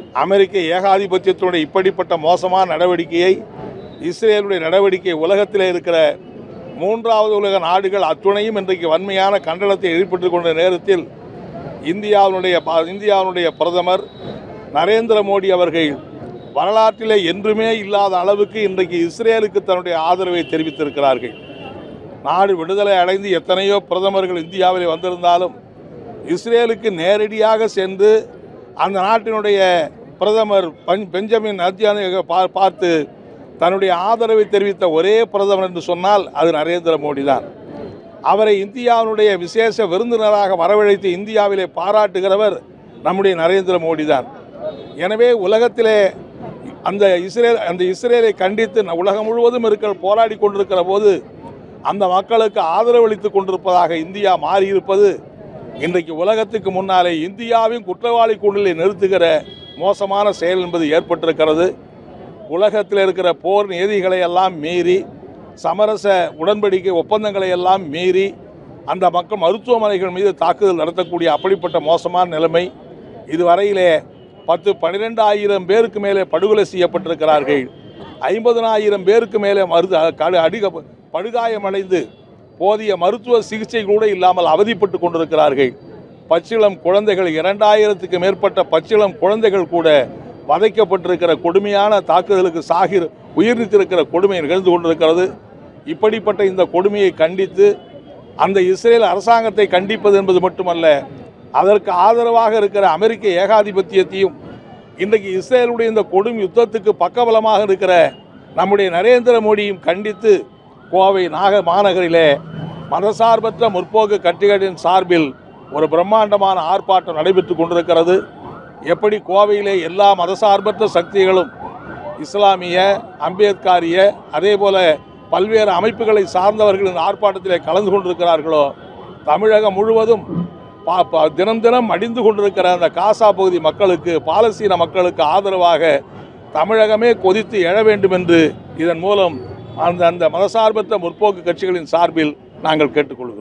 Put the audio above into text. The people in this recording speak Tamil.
அமெரிக்க ஏகாதிபத்தியத்தினுடைய இப்படிப்பட்ட மோசமான நடவடிக்கையை இஸ்ரேலுடைய நடவடிக்கை உலகத்திலே இருக்கிற மூன்றாவது உலக நாடுகள் அத்துணையும் இன்றைக்கு வன்மையான கண்டனத்தை எழுப்பிட்டுக் கொண்ட நேரத்தில் இந்தியாவினுடைய ப- இந்தியாவினுடைய பிரதமர் நரேந்திர மோடி அவர்கள் வரலாற்றிலே என்றுமே இல்லாத அளவுக்கு இன்றைக்கு இஸ்ரேலுக்கு தன்னுடைய ஆதரவை தெரிவித்திருக்கிறார்கள் நாடு விடுதலை அடைந்து எத்தனையோ பிரதமர்கள் இந்தியாவிலே வந்திருந்தாலும் இஸ்ரேலுக்கு நேரடியாக சென்று அந்த நாட்டினுடைய பிரதமர் பஞ் பெஞ்சமின் நத்தியானு பா- பார்த்து தன்னுடைய ஆதரவை தெரிவித்த ஒரே பிரதமர் என்று சொன்னால் அது நரேந்திர மோடி தான் அவரை இந்தியாவினுடைய விசேஷ விருந்தினராக வரவழைத்து இந்தியாவிலே பாராட்டுகிறவர் நம்முடைய நரேந்திர மோடி தான் எனவே உலகத்திலே அந்த இஸ்ரேல் அந்த இஸ்ரேலை கண்டித்து ந- உலகம் முழுவதும் இருக்கிற போராடி கொண்டிருக்கிற போது அந்த மக்களுக்கு ஆதரவளித்துக் கொண்டிருப்பதாக இந்தியா மாறியிருப்பது இன்றைக்கு உலகத்துக்கு முன்னாலே இந்தியாவின் குற்றவாளி கூண்டிலை நிறுத்துகிற மோசமான செயல் என்பது ஏற்பட்டிருக்கிறது உலகத்தில் இருக்கிற போர் நியதிகளை எல்லாம் மீறி சமரச உடன்படிக்கை ஒப்பந்தங்களை எல்லாம் மீறி அந்த மக்கள் மருத்துவமனைகள் மீது தாக்குதல் நடத்தக்கூடிய அப்படிப்பட்ட மோசமான நிலைமை இதுவரையிலே பத்து பன்னிரெண்டு ஆயிரம் பேருக்கு மேலே படுகொலை செய்யப்பட்டிருக்கிறார்கள் ஐம்பதனாயிரம் பேருக்கு மேலே மருது கடு- அடிக படுகாயமடைந்து போதிய மருத்துவ சிகிச்சை கூட இல்லாமல் அவதிப்பட்டு கொண்டிருக்கிறார்கள் பச்சிளம் குழந்தைகள் இரண்டாயிரத்துக்கு மேற்பட்ட பச்சிளம் குழந்தைகள் கூட வதைக்கப்பட்டிருக்கிற கொடுமையான தாக்குதலுக்கு சாகிர் உயிர் நீத்திருக்கிற கொடுமை நிகழ்ந்து கொண்டிருக்கிறது இப்படிப்பட்ட இந்த கொடுமையை கண்டித்து அந்த இஸ்ரேல் அரசாங்கத்தை கண்டிப்பது என்பது மட்டுமல்ல அதற்கு ஆதரவாக இருக்கிற அமெரிக்க ஏகாதிபத்தியத்தையும் இன்றைக்கு இஸ்ரேலுடைய இந்த கொடும் யுத்தத்துக்கு பக்கபலமாக இருக்கிற நம்முடைய நரேந்திர மோடியும் கண்டித்து கோவை நாக மாநகரிலே மதசார்பற்ற முற்போக்கு கட்சிகளின் சார்பில் ஒரு பிரம்மாண்டமான ஆர்ப்பாட்டம் நடைபெற்று கொண்டிருக்கிறது எப்படி கோவையிலே எல்லா மதசார்பற்ற சக்திகளும் இஸ்லாமிய அம்பேத்காரிய அதே போல பல்வேறு அமைப்புகளை சார்ந்தவர்கள் இந்த ஆர்ப்பாட்டத்திலே கலந்து கொண்டிருக்கிறார்களோ தமிழகம் முழுவதும் பா- பா- தினம் தினம் அடிந்து கொண்டிருக்கிற அந்த காசா பகுதி மக்களுக்கு பாலஸ்தீன மக்களுக்கு ஆதரவாக தமிழகமே கொதித்து எழ வேண்டும் என்று இதன் மூலம் அந்த அந்த மதசார்பற்ற முற்போக்கு கட்சிகளின் சார்பில் நாங்கள் கேட்டுக்கொள்கிறோம்